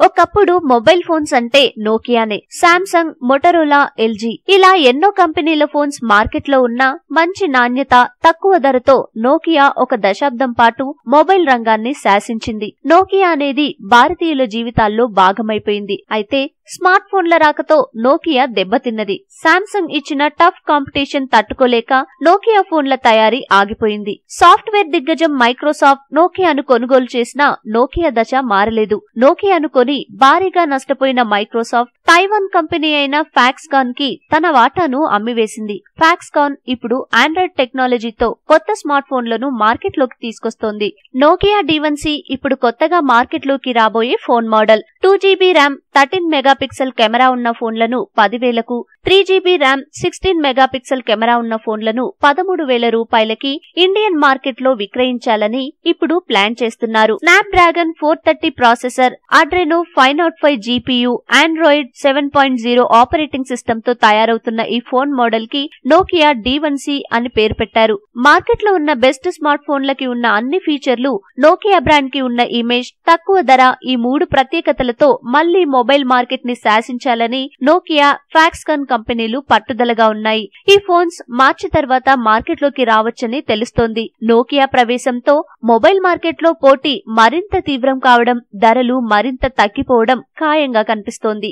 ఒకప్పుడు mobile phones అంటే నోకియానే Samsung మొటరోలా LG ఇలా ఎన్నో కంపెనీల ఫోన్స్ మార్కెట్ లో ఉన్నా మంచి నాణ్యత తక్కువ ధరతో నోకియా ఒక దశాబ్దం పాటు మొబైల్ రంగాన్ని శాసించింది నోకియా అనేది భారతీయుల జీవితాల్లో భాగమైపోయింది అయితే స్మార్ట్ ఫోన్ల రాకతో నోకియా దెబ్బతిన్నది శాంసంగ్ ఇచ్చిన టఫ్ కాంపిటీషన్ తట్టుకోలేక నోకియా ఫోన్ల తయారీ ఆగిపోయింది సాఫ్ట్వేర్ దిగ్గజం మైక్రోసాఫ్ట్ నోకియాను కొనుగోలు చేసినా నోకియా దశ మారలేదు నోకియాను కొని భారీగా నష్టపోయిన మైక్రోసాఫ్ట్ తైవాన్ కంపెనీ అయిన ఫాక్స్కాన్ కి తన వాటాను అమ్మివేసింది ఫాక్స్కాన్ ఇప్పుడు ఆండ్రాయిడ్ టెక్నాలజీతో కొత్త స్మార్ట్ ఫోన్లను మార్కెట్లోకి తీసుకొస్తోంది నోకియా డివన్సీ ఇప్పుడు కొత్తగా మార్కెట్లోకి రాబోయే phone model two GB RAM thirteen megapixel camera ఉన్న ఫోన్లను పదివేలకు three GB RAM sixteen megapixel camera ఉన్న ఫోన్లను పదమూడు వేల రూపాయలకి ఇండియన్ మార్కెట్ లో విక్రయించాలని ఇప్పుడు ప్లాన్ చేస్తున్నారు Snapdragon four thirty processor Adreno five nought five GPU Android seven point zero operating system తో తయారవుతున్న ఈ ఫోన్ మోడల్ కి నోకియా డి వన్ సి అని పేరు పెట్టారు మార్కెట్ లో ఉన్న బెస్ట్ స్మార్ట్ ఫోన్లకి ఉన్న అన్ని ఫీచర్లు నోకియా బ్రాండ్ కి ఉన్న ఇమేజ్ తక్కువ ధర ఈ మూడు ప్రత్యేకతలతో మళ్లీ మొబైల్ మార్కెట్ ని శాసించాలని నోకియా ఫాక్స్కాన్ కంపెనీలు పట్టుదలగా ఉన్నాయి ఈ ఫోన్స్ మార్చి తర్వాత మార్కెట్లోకి రావచ్చని తెలుస్తోంది నోకియా ప్రవేశంతో మొబైల్ మార్కెట్లో పోటీ మరింత తీవ్రం కావడం ధరలు మరింత తగ్గిపోవడం ఖాయంగా కనిపిస్తోంది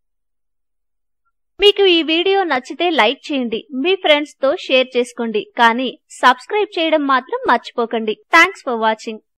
మీకు ఈ వీడియో నచ్చితే లైక్ చేయండి మీ ఫ్రెండ్స్ తో షేర్ చేసుకోండి కానీ సబ్స్క్రైబ్ చేయడం మాత్రం మర్చిపోకండి థ్యాంక్స్ ఫర్ వాచింగ్